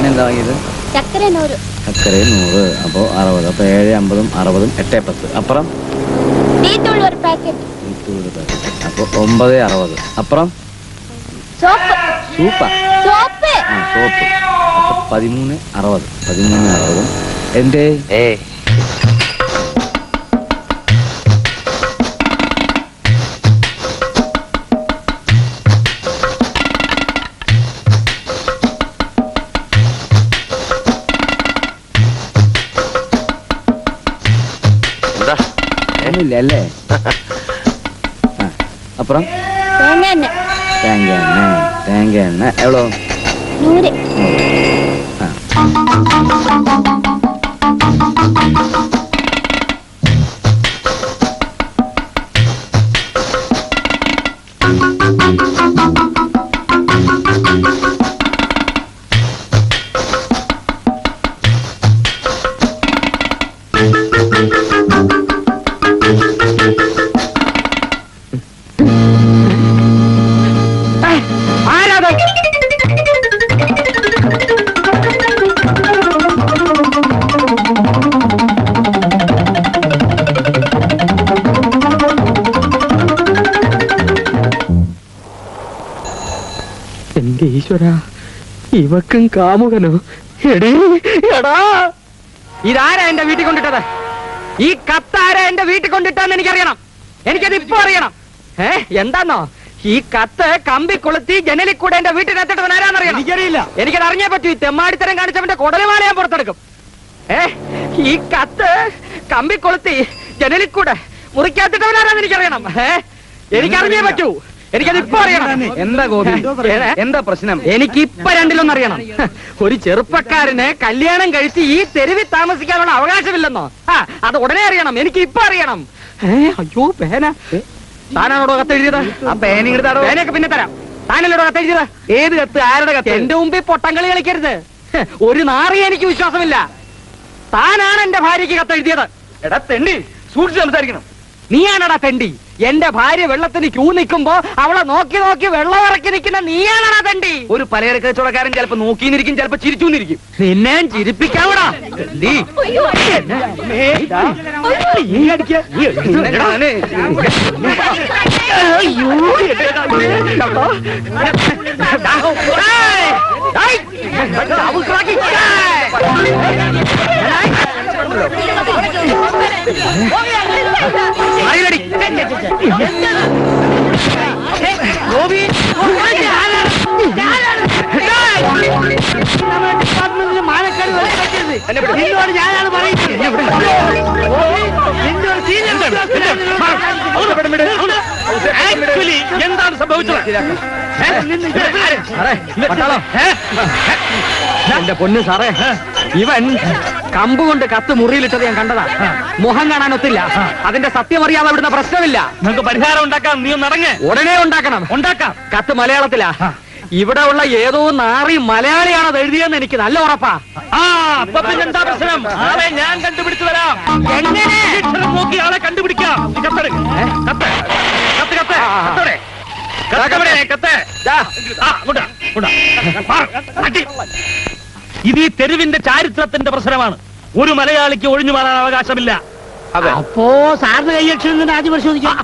പിന്നെ എന്താ വാങ്ങിയത് ചക്കര നൂറ് ചക്കര നൂറ് അപ്പോൾ അറുപത് അപ്പോൾ ഏഴ് അമ്പതും അറുപതും എട്ടേ പത്ത് അപ്പുറം ടീത്തുള്ളി ഒരു പാക്കറ്റ് അപ്പോൾ ഒമ്പത് അറുപത് അപ്പുറം സോപ്പ് സൂപ്പാ സോപ്പ് ആ സോപ്പ് അപ്പോൾ പതിമൂന്ന് അറുപത് പതിമൂന്ന് അറുപതും എന്തേ ഏ എന്താ ഒന്നുമില്ല അല്ലേ ആ അപ്പുറം തേങ്ങ എണ്ണ തേങ്ങ എണ്ണ തേങ്ങ എണ്ണ എവ്വളോ നൂറ് ആ എന്റെ ഈശ്വര ഇവക്കും കാമുകനോ എടേ എടാ ഇതാരാ എന്റെ വീട്ടിൽ കൊണ്ടിട്ടത് ഈ കത്താരാ എന്റെ വീട്ടിൽ കൊണ്ടിട്ടെന്ന് എനിക്കറിയണം എനിക്കത് ഇപ്പൊ അറിയണം ഏ എന്താന്നോ ഈ കത്ത് കമ്പി കൊളുത്തി ജനലിൽ കൂടെ എന്റെ വീട്ടിനകത്തിട്ടവൻ ആരാന്നറിയണം എനിക്കറിയില്ല എനിക്കത് അറിഞ്ഞേ പറ്റൂ ഈ തെമ്മാടിത്തരം കാണിച്ചവന്റെ കുടലുമാല ഞാൻ പുറത്തെടുക്കും ഏ ഈ കത്ത് കമ്പി കൊളുത്തി ജനലിൽ കൂടെ മുറിക്കകത്തിട്ടവൻ ആരാന്ന് എനിക്കറിയണം ഏ എനിക്കറിഞ്ഞേ പറ്റൂ എനിക്കത് ഇപ്പൊ അറിയണം എന്താ ഗോപി എന്താ പ്രശ്നം എനിക്ക് ഇപ്പൊ രണ്ടിലൊന്നും അറിയണം ഒരു ചെറുപ്പക്കാരന് കല്യാണം കഴിച്ച് ഈ തെരുവിൽ താമസിക്കാനുള്ള അവകാശമില്ലെന്നോ ആ അത് ഉടനെ അറിയണം എനിക്ക് ഇപ്പൊ അറിയണം ഏ അയ്യോ പേന താനാണോടോ കത്തെഴുതിയത് ആ പേന ഇങ്ങോട്ട് പേനയൊക്കെ പിന്നെ തരാം താനല്ലോടോ കത്തെഴുതിയത് ഏത് കത്ത് ആരുടെ കത്ത് എന്റെ മുമ്പിൽ പൊട്ടങ്കളി കളിക്കരുത് ഹ്, ഒരു നാറി എനിക്ക് വിശ്വാസമില്ല താനാണ് എന്റെ ഭാര്യയ്ക്ക് കത്തെഴുതിയത് എടാ തെണ്ടി സൂക്ഷിച്ച് സംസാരിക്കണം നീയാണടാ തെണ്ടി എന്റെ ഭാര്യ വെള്ളത്തിന് ക്യൂ നിൽക്കുമ്പോ അവളെ നോക്കി നോക്കി വെള്ളം ഇറക്കി നിൽക്കുന്ന നീയാണടാ തെണ്ടി ഒരു പലചരക്ക് കച്ചവടക്കാരൻ ചിലപ്പോ നോക്കിന്നിരിക്കും ചിലപ്പോ ചിരിച്ചുന്നിരിക്കും നിന്നെ ചിരിപ്പിക്കാവടാ തെണ്ടി ഏ, ഇതാ. നീ അടിക്ക. നീ എടാ, അവനെ. അയ്യോ, എടാ, കേട്ടോ? ഏയ്, ഏയ്, ചാവുക്കളാക്കി. ആയിരടി. ഗോപി എന്താണ് സംഭവിച്ചത് എന്റെ പൊന്ന് സാറേ ഇവൻ കമ്പ് കൊണ്ട് കത്ത് മുറിയിലിട്ടത് ഞാൻ കണ്ടതാ മുഖം കാണാൻ ഒത്തില്ല അതിന്റെ സത്യം അറിയാതെ അവിടുന്ന് പ്രശ്നമില്ല നിങ്ങൾക്ക് പരിഹാരം ഉണ്ടാക്കാം നീ ഒന്ന് ഇറങ്ങ് ഉടനെ ഉണ്ടാക്കണം ഉണ്ടാക്കാം കത്ത് മലയാളത്തിലാ ഇവിടെ ഉള്ള ഏതോ നാറി മലയാളിയാണ് അത് എഴുതിയെന്ന് എനിക്ക് നല്ല ഉറപ്പാ ആ അപ്പൊ പിന്നെ എന്താ പ്രശ്നം ആളെ ഞാൻ കണ്ടുപിടിച്ചു വരാം എങ്ങനെ അക്ഷരം നോക്കി ആളെ കണ്ടുപിടിക്കാം നീ കത്തെടുക്ക്. കത്ത് കത്ത് കത്ത് കത്തോടെ. കത്ത് ഇവിടെ, കത്ത് ദാ. ആ, ഇങ്ങോട്ടാ, ഇങ്ങോട്ടാ. മാറ്, അടി. ഇത് ഈ തെരുവിന്റെ ചാരിത്രത്തിന്റെ പ്രശ്നമാണ് ഒരു മലയാളിക്ക് ഒഴിഞ്ഞു മാറാൻ അവകാശമില്ല അപ്പോ സാറിന് കൈയക്ഷരം ആദ്യം പരിശോധിക്കാം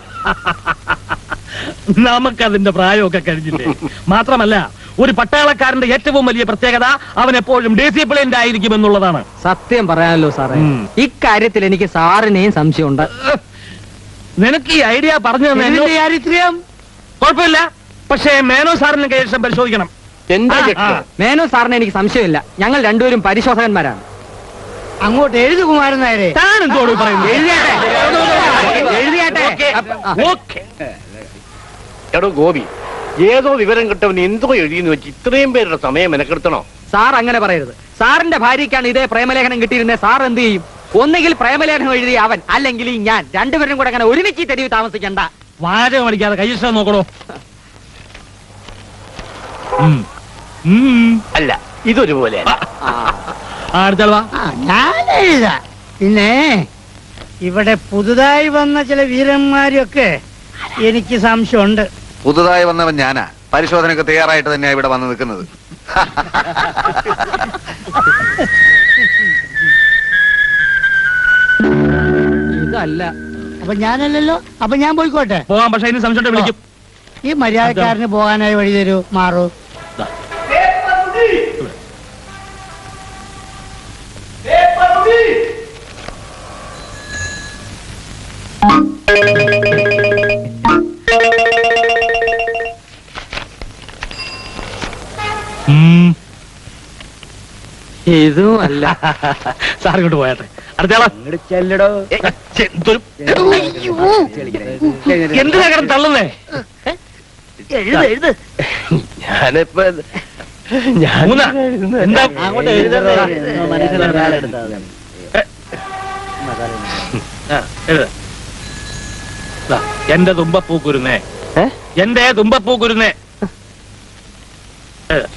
നമുക്കതിന്റെ പ്രായമൊക്കെ കഴിഞ്ഞില്ലേ മാത്രമല്ല ഒരു പട്ടാളക്കാരന്റെ ഏറ്റവും വലിയ പ്രത്യേകത അവൻ എപ്പോഴും ഡിസിപ്ലിൻഡ് ആയിരിക്കും എന്നുള്ളതാണ് സത്യം പറയാനല്ലോ സാറേ ഉം. ഇക്കാര്യത്തിൽ എനിക്ക് സാറിനെയും സംശയമുണ്ട് നിനക്ക് ഈ ഐഡിയ പറഞ്ഞു തന്നെ എന്നോട് ചാരിത്രം കുഴപ്പമില്ല പക്ഷേ മേനോ സാറിന് കൈവശം പരിശോധിക്കണം എന്താ ആ, ചെക്ക്? ആ. മേനോ സാറിന് എനിക്ക് സംശയമില്ല ഞങ്ങൾ രണ്ടുപേരും പരിശോധകന്മാരാണ് അങ്ങോട്ട് എഴുതു കുമാരൻ നേരെ താൻ എന്തോട് പറയുന്നത് എഴുതിയാട്ടെ എഴുതിയാട്ടെ ആ. ഓക്കെ എടോ ഗോപി ഏതോ വിവരം കിട്ടവൻ എന്തോ എഴുതിയെന്ന് വെച്ച് ഇത്രയും പേരുടെ സമയം മെനക്കെടുത്തണോ സാർ അങ്ങനെ പറയരുത് സാറിന്റെ ഭാര്യയ്ക്കാണ് ഇതേ പ്രേമലേഖനം കിട്ടിയിരുന്നത് സാർ എന്ത് ചെയ്യും ഒന്നുകിൽ പ്രേമലേഖനം എഴുതി അവൻ അല്ലെങ്കിൽ ഈ ഞാൻ രണ്ടുപേരും കൂടെ അങ്ങനെ ഒരുമിച്ച് ഈ തെരുവ് താമസിക്കണ്ട വാചകം അടിക്കാതെ കൈവശം നോക്കണോ ഉം. ഉം. അല്ല ഇതൊരുപോലെ ആ, അടുത്താൾ വാ ആ, ഞാൻ എഴുതാ പിന്നെ ഇവിടെ പുതുതായി വന്ന ചില വീരന്മാരൊക്കെ എനിക്ക് സംശയമുണ്ട് പുതുതായി വന്നവൻ ഞാനാ പരിശോധനയ്ക്ക് തയ്യാറായിട്ട് തന്നെയാ ഇവിടെ വന്ന് നിൽക്കുന്നത് ഇതല്ല അപ്പൊ ഞാനല്ലല്ലോ അപ്പൊ ഞാൻ പോയിക്കോട്ടെ പോകാൻ പക്ഷെ അതിന് സംശയം വിളിക്കും ഈ മര്യാദക്കാരന് പോകാനായി വഴി തരൂ മാറൂ ഉം. ഇതും അല്ല സാർ ഇങ്ങോട്ട് പോയാട്ടെ അടുത്തയാളാ അങ്ങോട്ട് ചെല്ലടോ എന്തിനാ കിടന്ന് തള്ളുന്നേ എഴുത് എഴുത് ഞാനിപ്പോ മൂന്നാ എന്താ അങ്ങോട്ട് എഴുതണ്ടേ ആ, എഴുത്. ദാ, എന്റെ തുമ്പപ്പൂ കുരുന്നേ എന്റെ തുമ്പപ്പൂ കുരുന്നേ എഴുത്.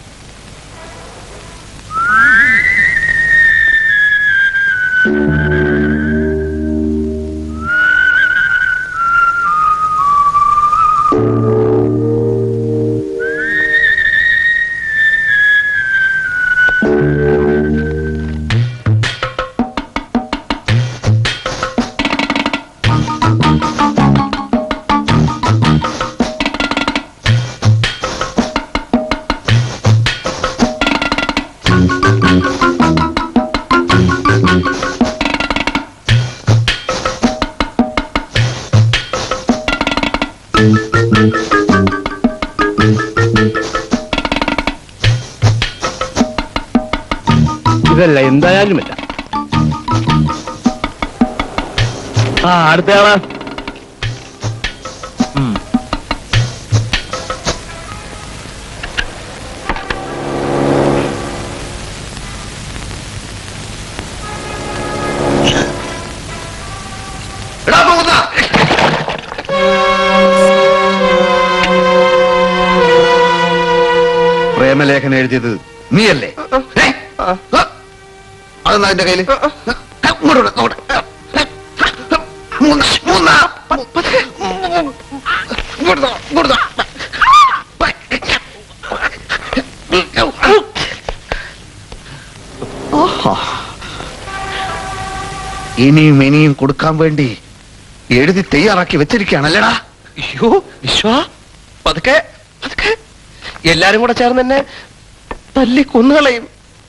ഇതല്ല എന്തായാലുമില്ല ആ അടുത്തയാളാ ഉം. പ്രേമലേഖനം എഴുതിയത് നീയല്ലേ ഏ? അതെന്നാ എന്റെ കയ്യില് ഇങ്ങോട്ട് വിട്, ഇങ്ങോട്ട്. മൂന്ന്, മൂന്ന്, ഇങ്ങോട്ട് താ, ഇങ്ങോട്ട് താ. ആഹാ. ഇനിയും ഇനിയും കൊടുക്കാൻ വേണ്ടി എഴുതി തയ്യാറാക്കി വെച്ചിരിക്കുകയാണല്ലേടാ അയ്യോ വിശ്വ പതുക്കെ പതുക്കെ എല്ലാരും കൂടെ ചേർന്ന് എന്നെ തല്ലി കൊന്നുകളയും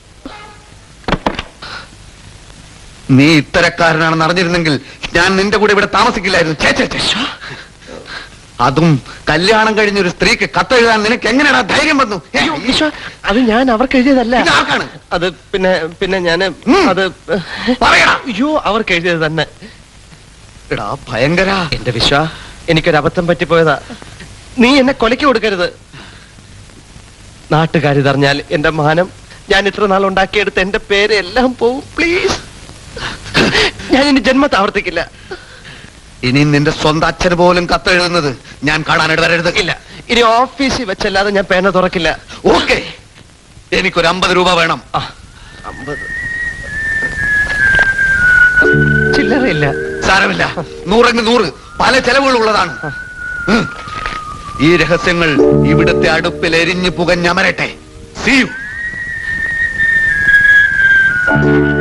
നീ ഇത്തരക്കാരനാണെന്ന് അറിഞ്ഞിരുന്നെങ്കിൽ ഞാൻ നിന്റെ കൂടെ ഇവിടെ താമസിക്കില്ലായിരുന്നു ഛേ, ഛേ, ഛേ. അതും കല്യാണം കഴിഞ്ഞ ഒരു സ്ത്രീക്ക് കത്തെഴുതാൻ നിനക്ക് എങ്ങനെയാ ധൈര്യം വന്നു ഏ, വിശ്വ അത് ഞാൻ അവർക്ക് എഴുതിയതല്ല ഇത് ആർക്കാണ്? അത് പിന്നെ പിന്നെ ഞാന് ഉം. അത് പറയടാ. അയ്യോ അവർക്ക് എഴുതിയത് തന്നെ എടാ ഭയങ്കര എന്റെ വിശ്വ എനിക്കൊരു അബദ്ധം പറ്റിപ്പോയതാ നീ എന്നെ കൊലയ്ക്ക് കൊടുക്കരുത് നാട്ടുകാരിതറിഞ്ഞാൽ എന്റെ മാനം ഞാൻ ഇത്ര നാൾ ഉണ്ടാക്കിയെടുത്ത എന്റെ പേര് എല്ലാം പോവും പ്ലീസ് ഞാൻ ഇനി ജന്മത്തെ ആവർത്തിക്കില്ല ഇനി നിന്റെ സ്വന്തം അച്ഛന് പോലും കത്തെഴുതുന്നത് ഞാൻ കാണാനിട വരരുത് ഇല്ല ഇനി ഓഫീസിൽ വെച്ചല്ലാതെ ഞാൻ പേന തുറക്കില്ല ഓക്കെ എനിക്കൊരു അമ്പത് രൂപ വേണം ആ, അമ്പത് ചില്ലറയില്ല സാരമില്ല നൂറെങ്കിൽ നൂറ് പല ചെലവുകളുള്ളതാണ് ഉം. ഈ രഹസ്യങ്ങൾ ഇവിടുത്തെ അടുപ്പിൽ എരിഞ്ഞു പുകഞ്ഞമരട്ടെ സീ യു